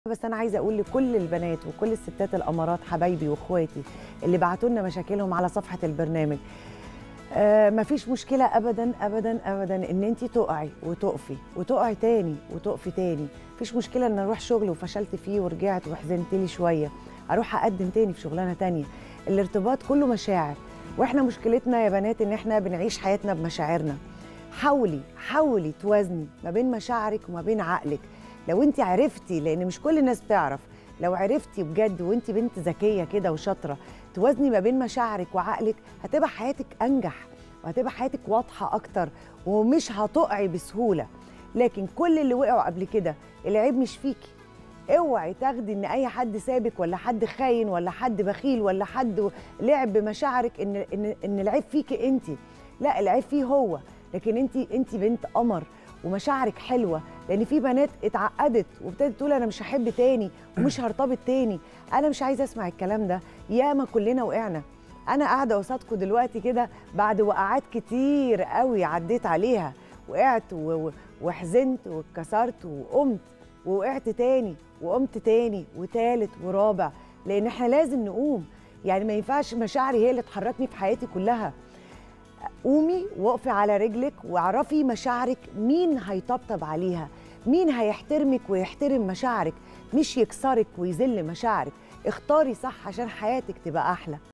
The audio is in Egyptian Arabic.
بس انا عايزه اقول لكل البنات وكل الستات الامارات حبايبي واخواتي اللي بعتوا لنا مشاكلهم على صفحه البرنامج آه مفيش مشكله ابدا ابدا ابدا ان انت تقعي وتقفي وتقعي تاني وتقفي تاني مفيش مشكله ان اروح شغل وفشلت فيه ورجعت وحزنت لي شويه اروح اقدم تاني في شغلانه تانيه الارتباط كله مشاعر واحنا مشكلتنا يا بنات ان احنا بنعيش حياتنا بمشاعرنا حاولي حاولي توازني ما بين مشاعرك وما بين عقلك لو انت عرفتي لان مش كل الناس بتعرف لو عرفتي بجد وانت بنت ذكيه كده وشاطره توازني ما بين مشاعرك وعقلك هتبقى حياتك انجح وهتبقى حياتك واضحه اكتر ومش هتقعي بسهوله لكن كل اللي وقعوا قبل كده العيب مش فيكي اوعي تاخدي ان اي حد سابك ولا حد خاين ولا حد بخيل ولا حد لعب بمشاعرك ان ان ان العيب فيكي انت لا العيب فيه هو لكن انت انت بنت قمر ومشاعرك حلوه لان في بنات اتعقدت وابتدت تقول انا مش هحب تاني ومش هرتبط تاني انا مش عايزه اسمع الكلام ده ياما كلنا وقعنا انا قاعده قصادكم دلوقتي كده بعد وقعات كتير قوي عديت عليها وقعت و- و- وحزنت واتكسرت وقمت ووقعت تاني وقمت تاني وتالت ورابع لان احنا لازم نقوم يعني ما ينفعش مشاعري هي اللي تحركني في حياتي كلها قومي وقفي على رجلك واعرفي مشاعرك مين هيطبطب عليها مين هيحترمك ويحترم مشاعرك مش يكسرك ويذل مشاعرك اختاري صح عشان حياتك تبقى احلى